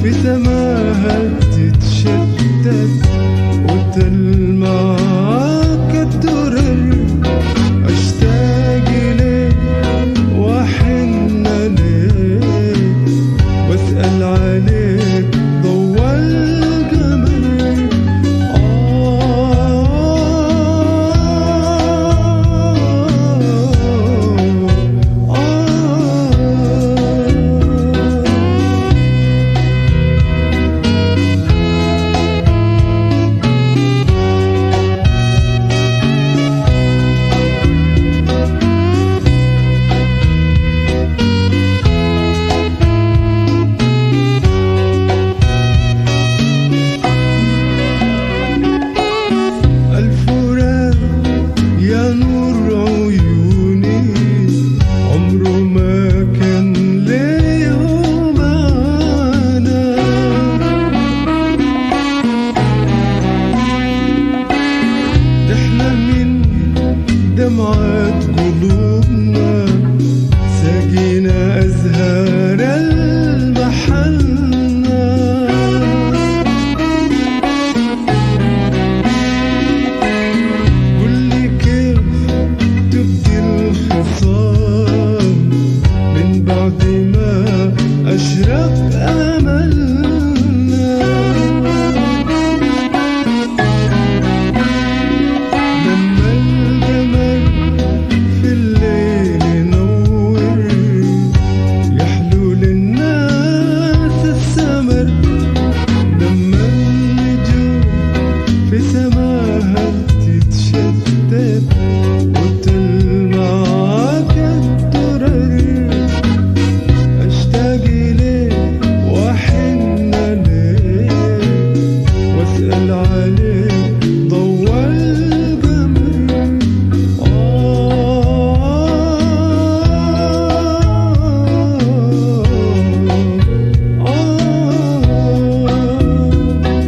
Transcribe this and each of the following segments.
في سماها تتشتت وتلمع كالدرر أشتاق إليك وأحن عليك وأسأل عليك ضوء القمر آه آه الفراق يا نور عيوني عمره ما كان ليه معانا احنا من دمعات قلوبنا ساقينا أزهار المحنة قولي كيف تبدي الخصام من بعد ما أشرق أملنا لما القمر في الليل ينور يحلو للناس السمر لما النجوم في سماها تتشتت وتلمع كالدرر أشتاق إليك وأحن عليك وأسأل عليك ضوء القمر آه آه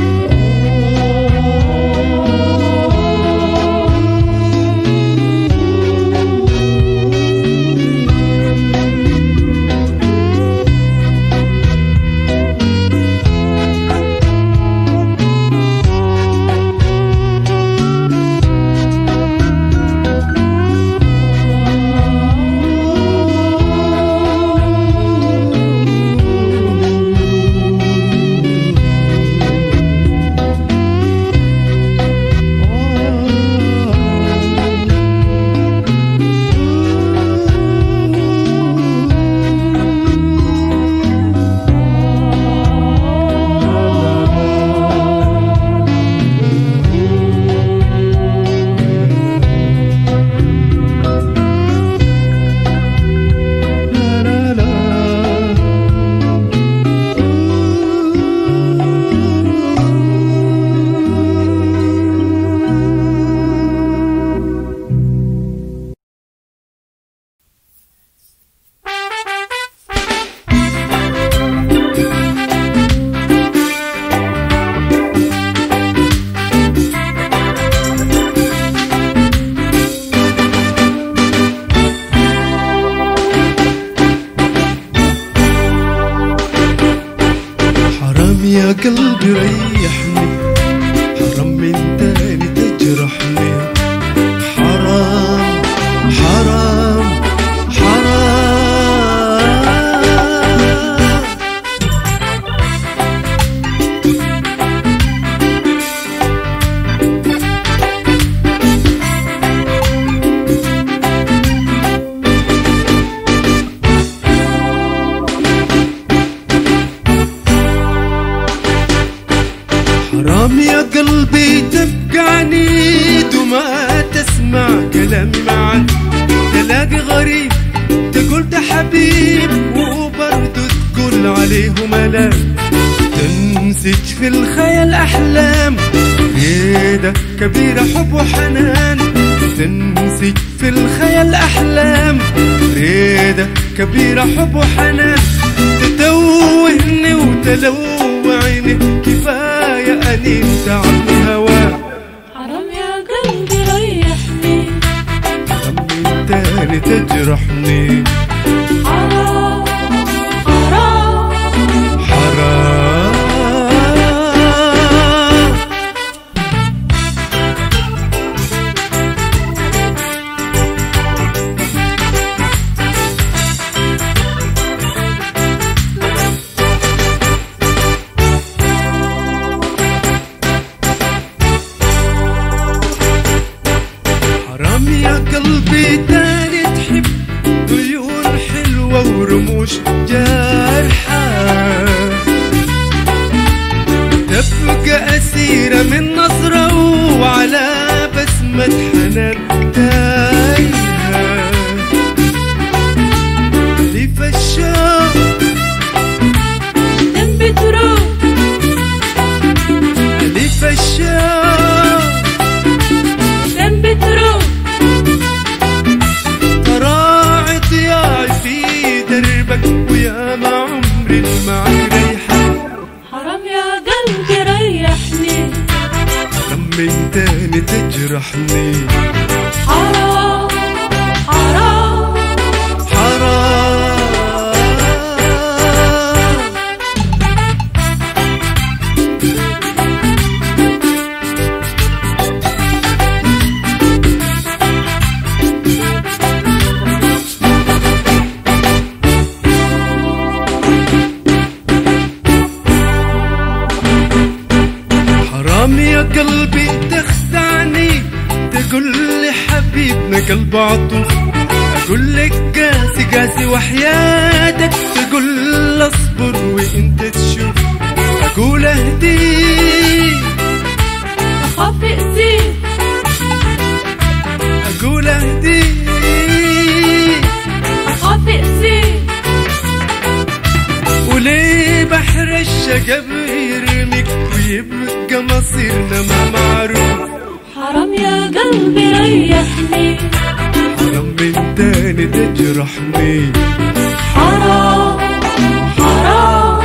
لا لا لا حرام يا قلبي ريحني حرام من تاني تجرحني حرام حرام حرام حرام يا قلبي تبقى عنيد وما تسمع كلامي معك تلاقي غريب تقول ده حبيب وبرضه تقول عليه ملاك تنسج في الخيال أحلام بيدك كبيرة حب وحنان تنسج في الخيال أحلام بيدك كبيرة حب وحنان تتوهني وتلوع عيني كفاية أني تعبني هواك حرام يا قلبي ريحني من تاني تجرحني حرام حرام حرام حيرة من نظرة وعلى بسمة حنان تايهة أليف الشوق دم بتروح أليف الشوق دم بتروح تراعي ضياعي في دربك ويا ما عمري معك ريحة حرام يا قلبي ريحني من تاني تجرحني حرام حرام حرام حرام يا قلبي تخدعني تقول لي حبيبنا قلب عطوف اقول لك قاسي قاسي وحياتك تقول اصبر وانت تشوف اقول اهدي اخاف اذيك اقول اهدي اخاف اذيك وليه بحر الشقب يرميك ويبقى مصيرنا ما معروف حرام يا قلبي ريحني حرام من تاني تجرحني حرام حرام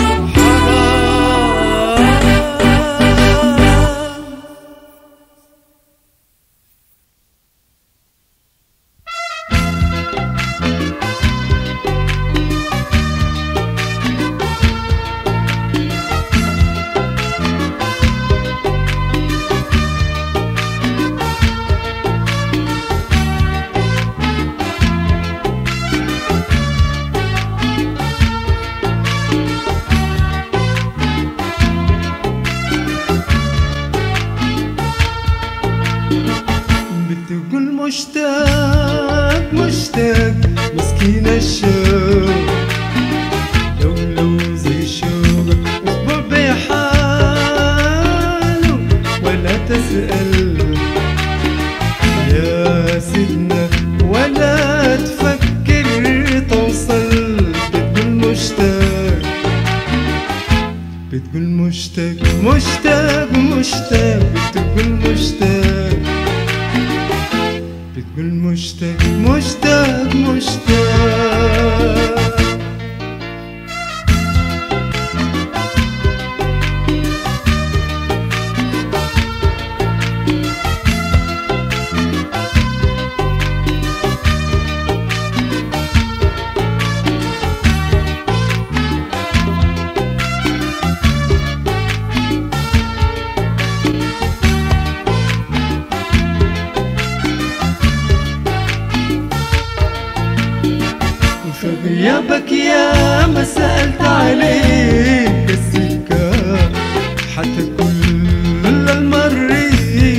بتقول مشتاق مشتاق مسكين الشوق لو لو زي شوقك اصبر بحاله ولا تسأل يا سيدنا ولا تفكر توصل بتقول مشتاق بتقول مشتاق مشتاق مشتاق بتقول مشتاق بتقول مشتاق مشتاق مشتاق في غيابك يا ما سألت عليك السكة حتى كل المرين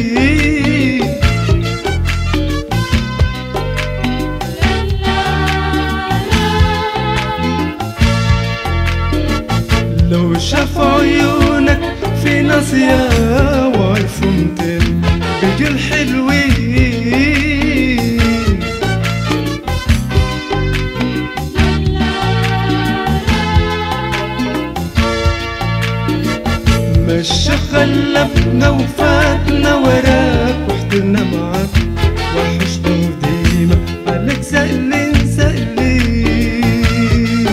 لو شاف عيونك في ناصية وعرفوا متين بيجوا الحلوين مشى خلفنا وفاتنا وراك واحترنا معاك وحشنا وديما عليك سألين سألين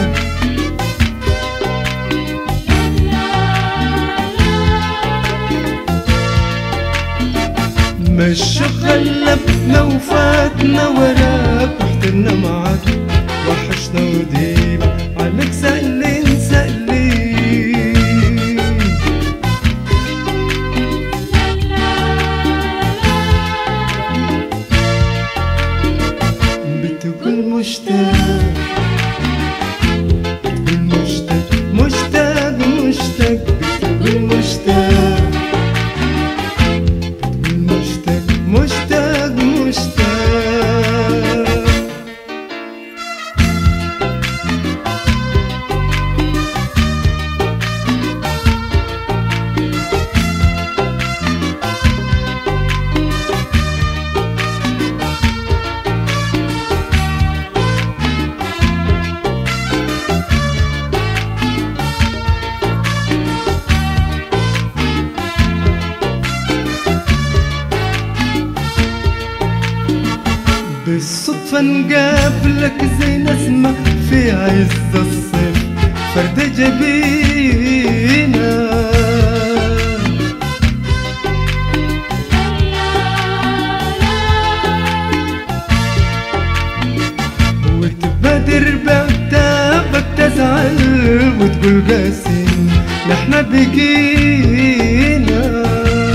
مشى خلفنا وفاتنا وراك واحترنا معاك وحشنا وديما عليك سألين سألين بتقول مشتاق بتقول مشتاق مشتاق مشتاق بتقول مشتاق بتقول مشتاق مشتاق مشتاق بالصدفة نقابلك زي نسمة في عز الصيف فرد جبينا وتبادر بعتابك تزعل وتقول قاسي نحنا بقينا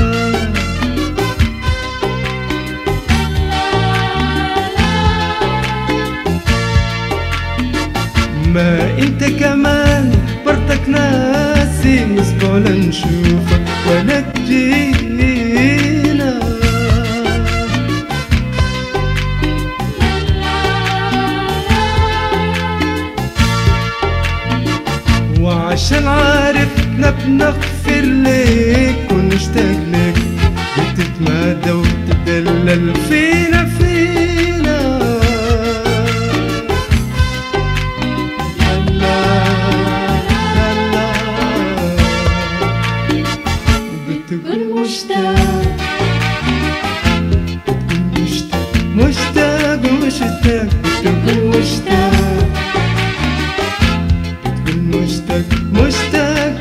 ما انت كمان برضك ناسي نسبوع لنشوفك ولا تجينا وعشان عارف احنا بنغفر لك ونشتاق لك بتتمادى وتدلل فينا فينا لا لا لا بتقول مشتاق بتقول مشتاق مشتاق مشتاق بتقول مشتاق بتقول مشتاق مشتاق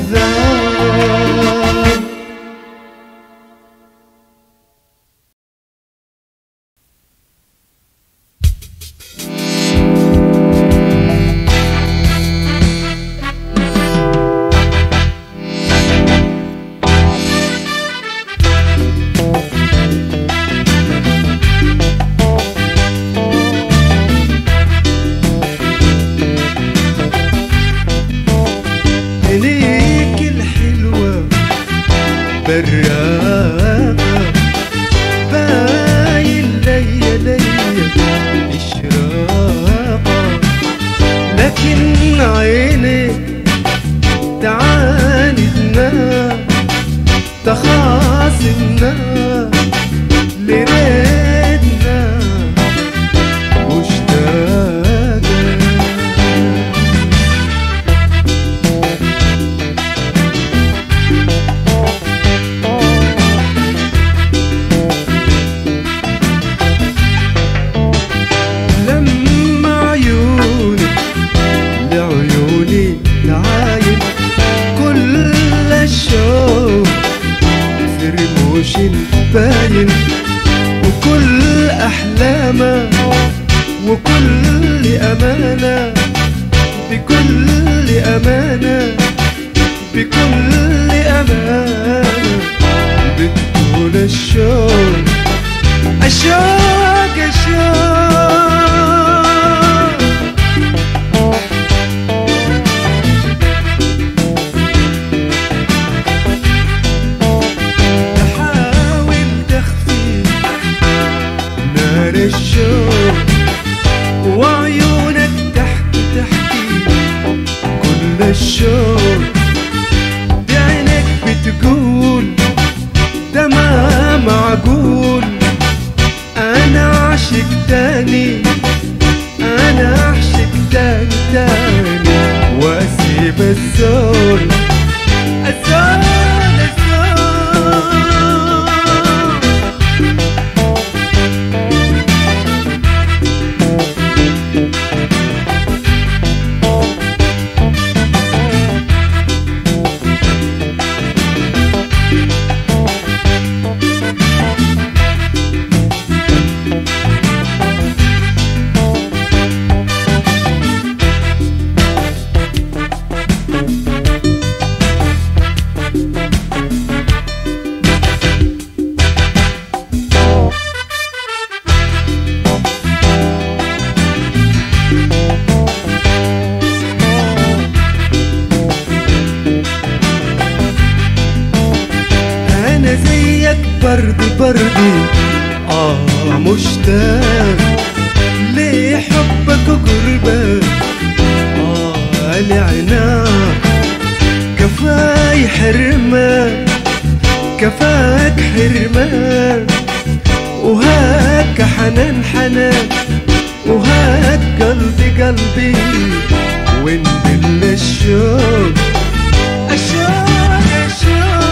كذاب عينيك الحلوة براقة باين ليا ليا إشراقة لكن عينك تعاندنا تخاصمنا لريتنا مشتاقة لما عيونك لعيوني تعاين كل الشوق في رموش باين وكل أحلامه وكل أمانة بكل أمانة بكل أمانة بتقول الشوق الشوق الشوق تحاول تخفي نار الشوق وعيونك تحكي تحكي كل الشوق بعينك بتقول ده ما معقول انا عاشق تاني انا عاشق تاني تاني واسيب الزول الزول الزول انا زيك بردي بردي اه مشتاق لحبك وقربك اه لعناك كفاي حرمك كفاك حرمك وهاك حنان حنان وهاك قلبي قلبي وندل الشوق الشوق الشوق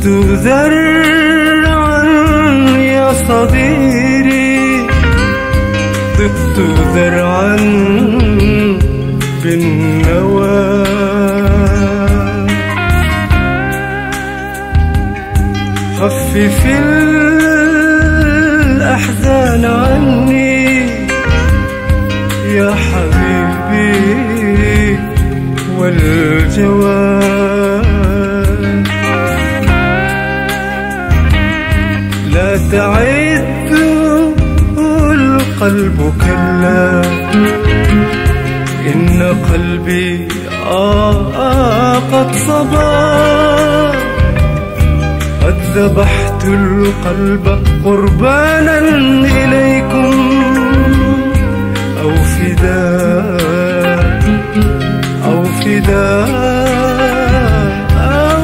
ذرعا يا صديري ضبت ذرعا بالنوى خفف الأحزان عني يا حبيبي والجواب لا تعد القلب كلا إن قلبي آه آه قد صبا قد ذبحت القلب قربانا إليكم أو فداء أو فداء أو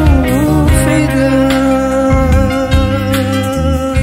فداء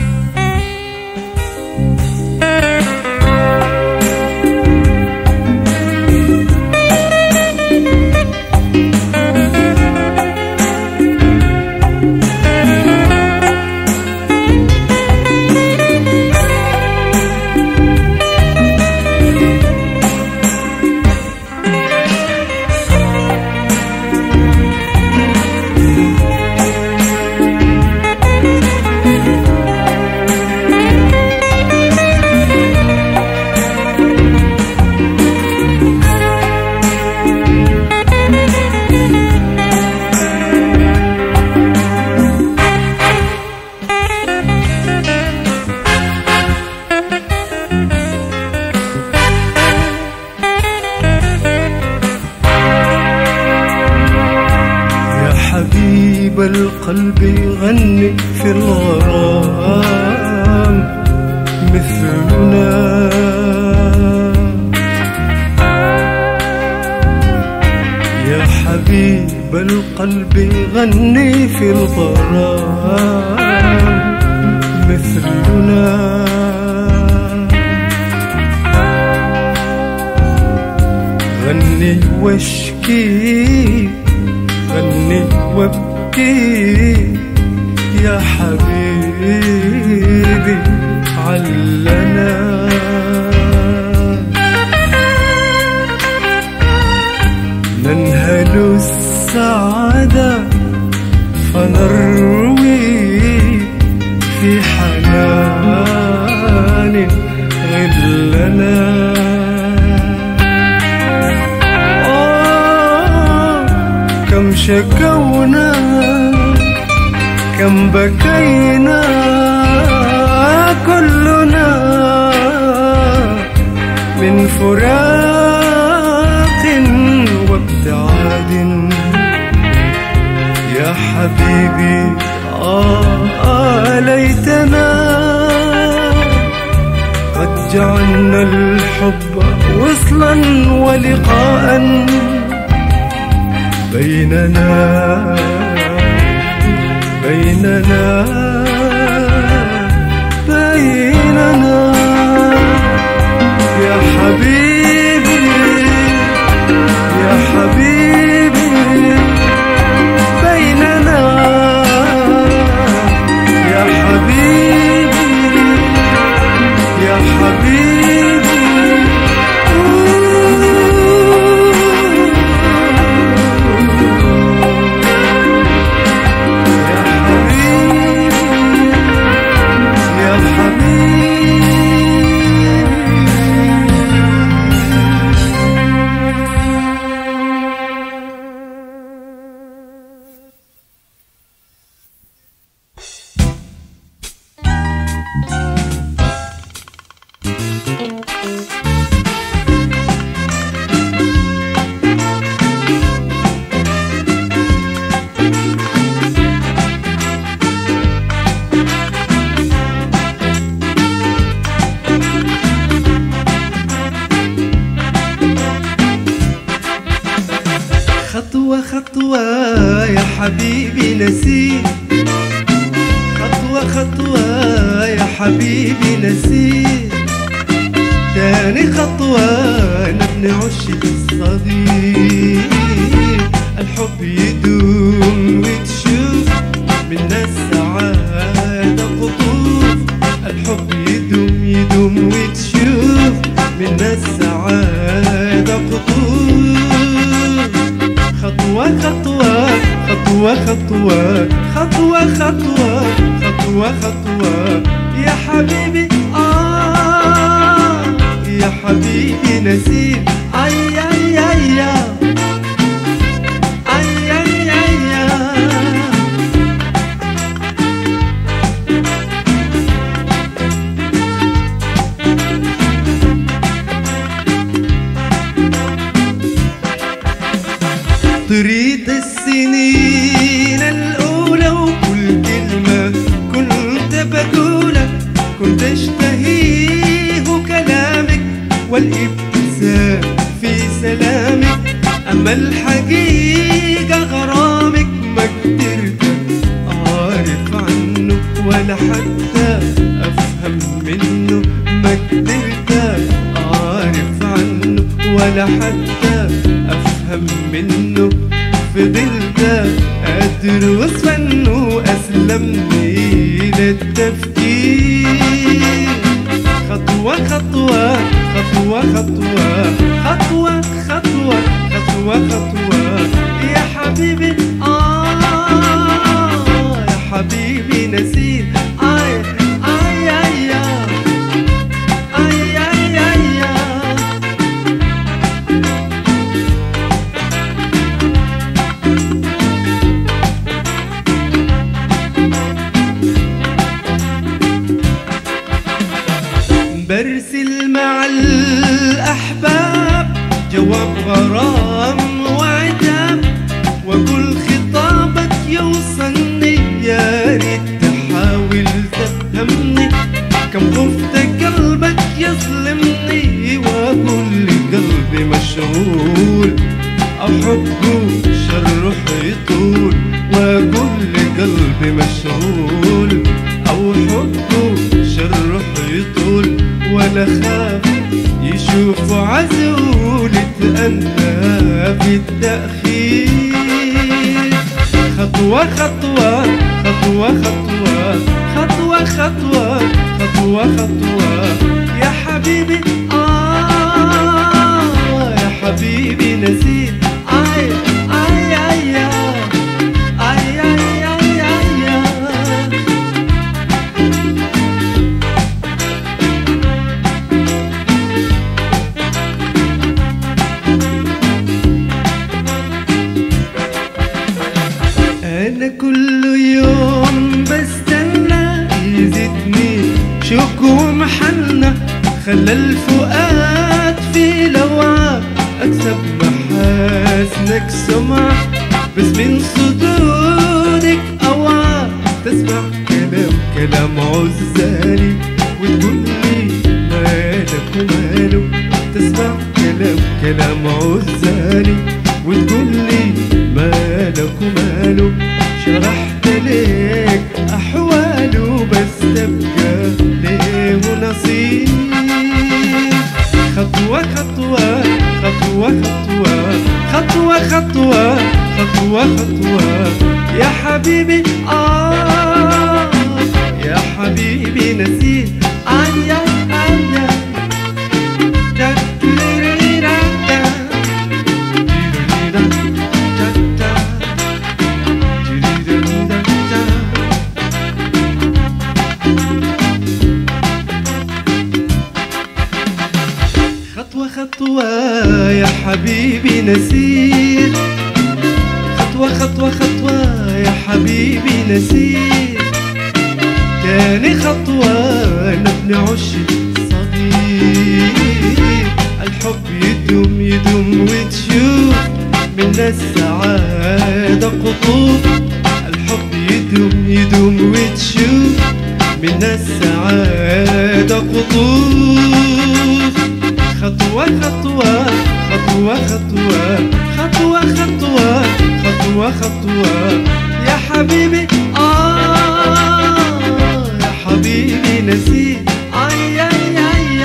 يا حبيب القلب غني في الغرام مثلنا يا حبيب القلب غني في الغرام مثلنا غني واشكي غني وابكي يا حبيبي علنا ننهل السعادة فنروي في حنان غلنا آه كم شكونا كم بكينا كلنا من فراق وابتعاد يا حبيبي آه, آه ليتنا قد جعلنا الحب وصلا ولقاء بيننا بيننا بيننا يا حبيبي يا حبيبي بيننا يا حبيبي يا حبيبي يا حبيبي يا خطوة خطوة يا حبيبي نسيت خطوة خطوة يا حبيبي نسيت تاني خطوة نبني عشق الصديق الحب يدوم وتشوف منا السعادة قطوف الحب يدوم يدوم وتشوف منا السعادة قطوف خطوة خطوة خطوة خطوة خطوة خطوة خطوة خطوة يا حبيبي آه يا حبيبي نسيم أي أي أي أي أي أي تريد السنين الأولى وكل كلمة كنت بقولها كنت أشتهيه كلامك والابتسام في سلامك أما الحقيقة غرامك ما قدرت أعرف عنه ولا حتى أفهم منه ما قدرت أعرف عنه ولا حتى أفهم منه فضلت أدرس فنه أسلمني للتفكير خطوة خطوة خطوة خطوة خطوة خطوة خطوة خطوة يا حبيبي آه يا حبيبي نسيت آي آي آي آي آي آي آي برسل مع الأحباب جواب غرام وعتاب وكل خطابك يوصلني يا ريت تحاول تفهمني كم خفت قلبك يظلمني وكل قلبي مشغول أو حبه شره يطول وكل قلبي مشغول أو حبه شره يطول ولا خاف يشوف عزولة أنا في التأخير خطوة خطوة خطوة خطوة خطوة خطوة خطوة خطوة يا حبيبي آه يا حبيبي نسيت آي آي آي آي آي آي آي آي أنا كل يوم بستنى يزيدني شوق ومحنة خلى الفؤاد في لوعة أكسب محاسنك سمع بس من صدورك أوعى تسمع كلام كلام عزالي وتقولي مالك وماله تسمع كلام كلام عزالي وتقولي مالك وماله شرحت ليك أحواله بس تبقى ليه نصيب خطوة خطوة خطوة خطوة خطوة خطوة خطوة خطوة يا حبيبي آه يا حبيبي نسيت آي آي آي دا تيريرا دا تيريرا دا دا تيريرا دا دا خطوة خطوة يا حبيبي نسير خطوة خطوة خطوة يا حبيبي نسير تاني خطوة نبني عش صغير الحب يدوم يدوم وتشوف منا السعادة قطوف الحب يدوم يدوم وتشوف منا السعادة قطوف خطوة خطوة خطوة خطوة خطوة خطوة خطوة خطوة يا حبيبي آه يا حبيبي نسيت آي آي آي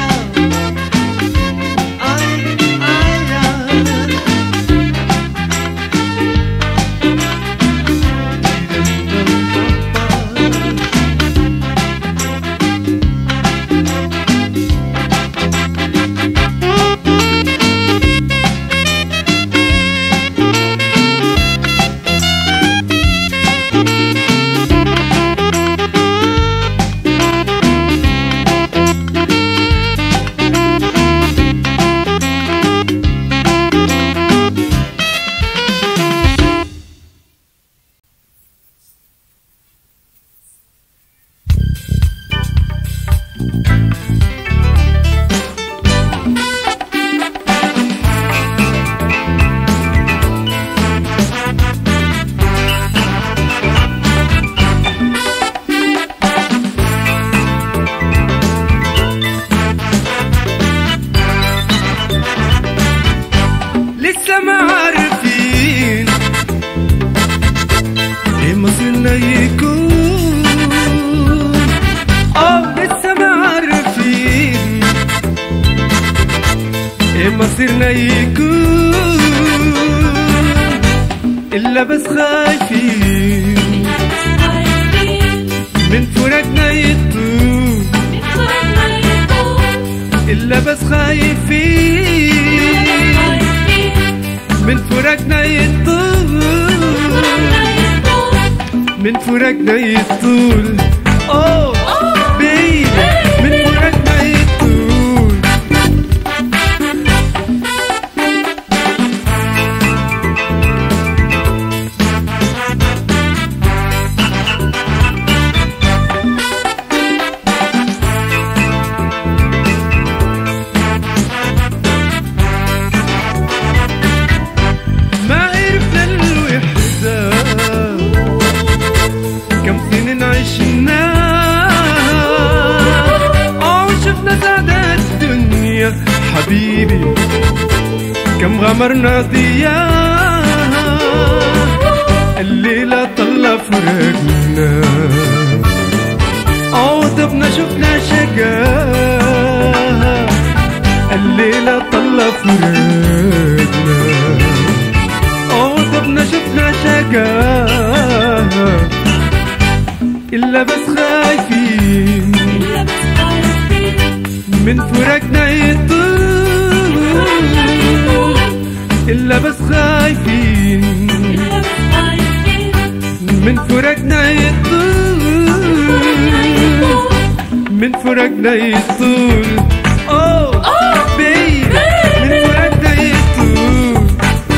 آي آي آي مصيرنا يكون إلا بس خايفين من فراقنا يطول إلا بس خايفين من فراقنا يطول من فراقنا يطول أوه بيبي من فراقنا يطول ما عرفنا الوحدة كم سنين عشناها أو شفنا سعادة الدنيا حبيبي كم غمرنا ضياها الليلة طلع فرقنا أو طبنا شفنا شقاها الليلة طلع فرقنا أو طبنا شفنا شقاها إلا بس خايفين من فراقنا يطول إلا بس خايفين من فراقنا يطول من فراقنا يطول أوه بيبي من فراقنا يطول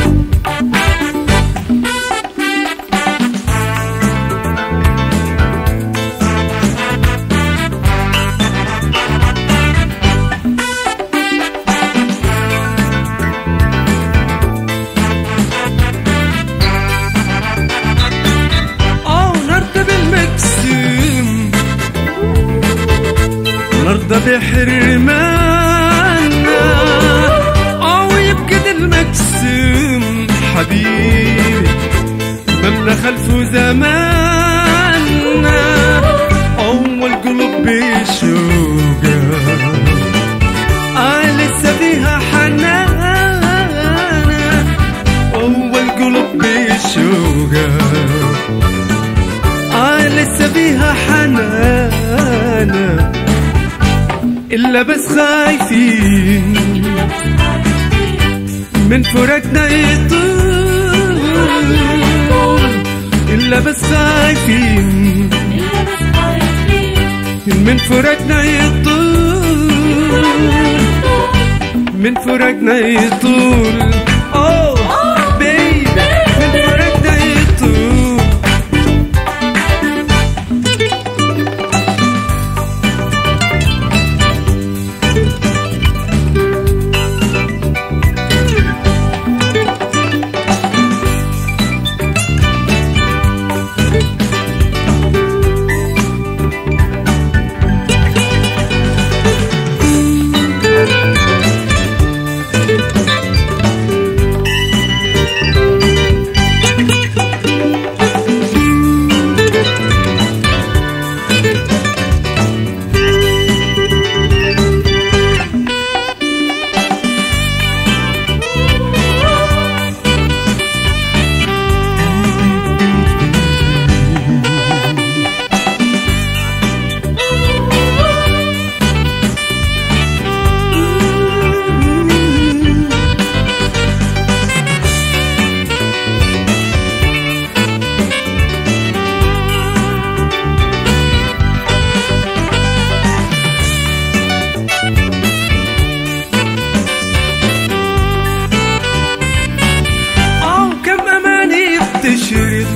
أو نرضى بالمقسوم نرضى بحرماننا أو يبقى المقسوم حبيبي ممنا خلفه زماننا أول قلوب بشوقه آه لسه فيها حنانة أول قلوب بشوقه آه لسه فيها حنانة إلا بس خايفين من فراقنا يطول إلا بس خايفين من فراقنا يطول من فراقنا يطول أوه بيبي من فراقنا يطول أو كم أماني بتشرد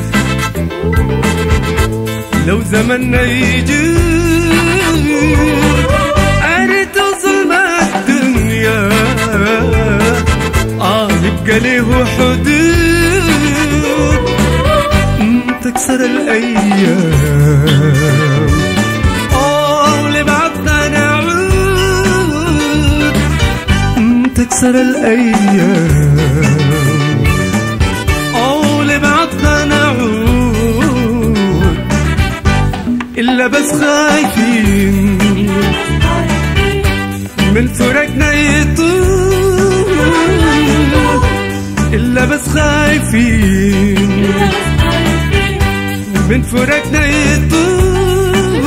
لو زمننا يجود أريد ظلمة الدنيا آه يبقى له حدود مم، تكسر الأيام آه لبعضنا نعود مم، تكسر الأيام أو لبعضنا نعود إلا بس خايفين من فراقنا يطول عارفين الناس عارفين من فراقنا يطول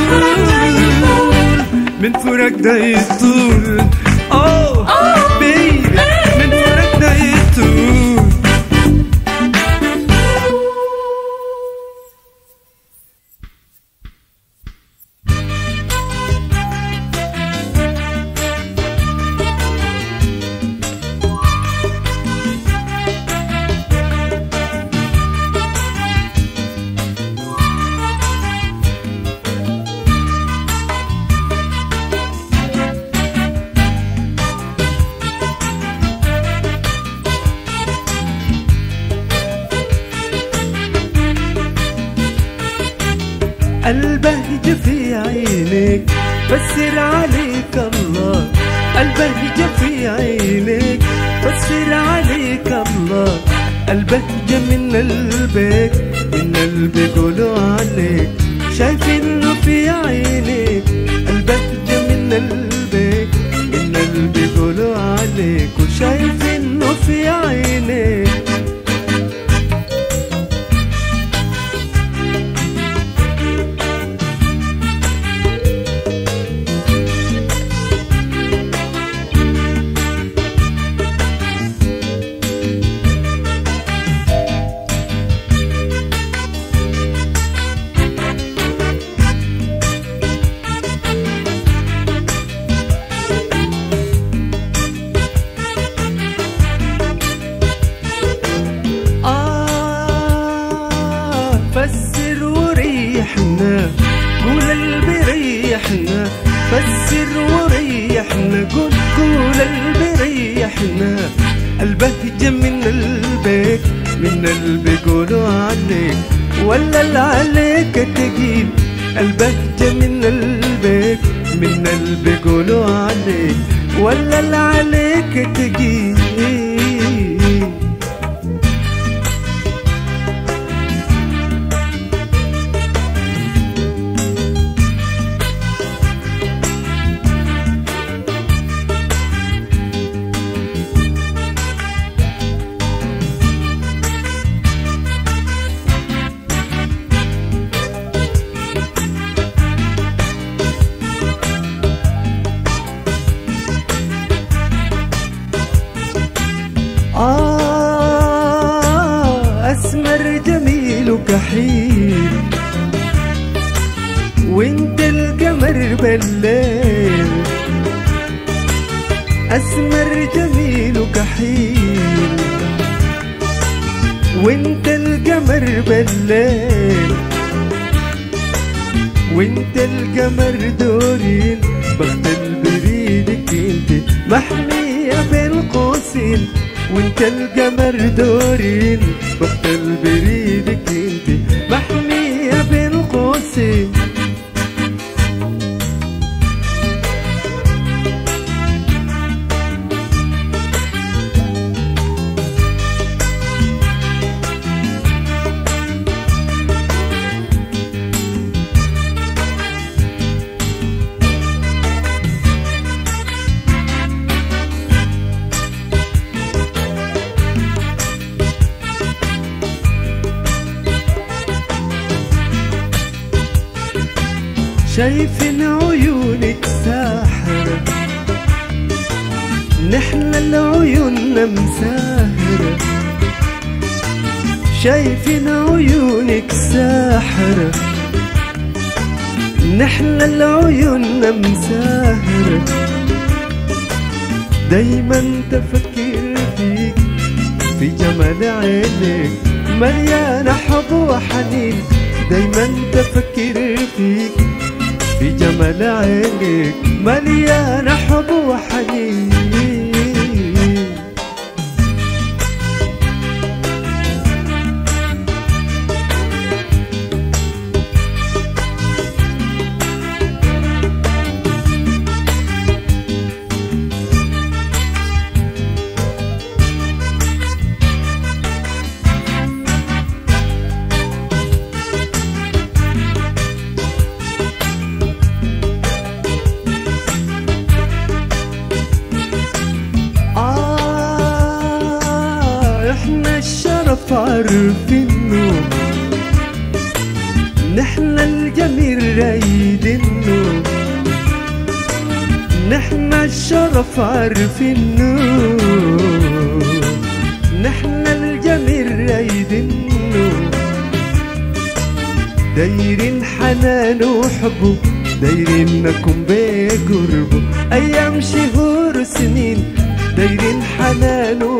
من فراقنا يطول اوه Oh, بيبي من فراقنا يطول البهجة في عينك فسر عليك الله البهجة في عينك فسر عليك الله البهجة من قلبك من قلبي يقولوا عليك شايف انه في عينك البهجة من قلبك من قلبي يقولوا عليك وشايف انه في عينك آه فسر وريحنا قول قلبي ريحنا فسر وريحنا قول قول قلبي ريحنا البهجة من قلبك من قلبي قولوا عليك ولا اللي عليك تقيل البهجة من قلبك من قلبي قولوا عليك ولا اللي عليك تقيل آه أسمر جميل وكحيل وانت القمر بالليل أسمر جميل وكحيل وانت القمر بالليل وانت القمر دورين بخت البريدك انت محمية بين قوسين وانت القمر دورين بخت البريدك انت محمية بين قوسين شايفين عيونك ساحرة نحن العيون مساهرة شايفين عيونك ساحرة نحن العيون مساهرة دايما تفكر فيك في جمال عينك مليانة حب وحنين دايما تفكر فيك في جمال عينك مليانة حب وحنين عارفينه نحن الجميل رايدينه نحن الشرف عارفينه نحن الجميل رايدينه دايرين حنان وحبه دايرين نكون بقربه ايام شهور سنين دايرين حنان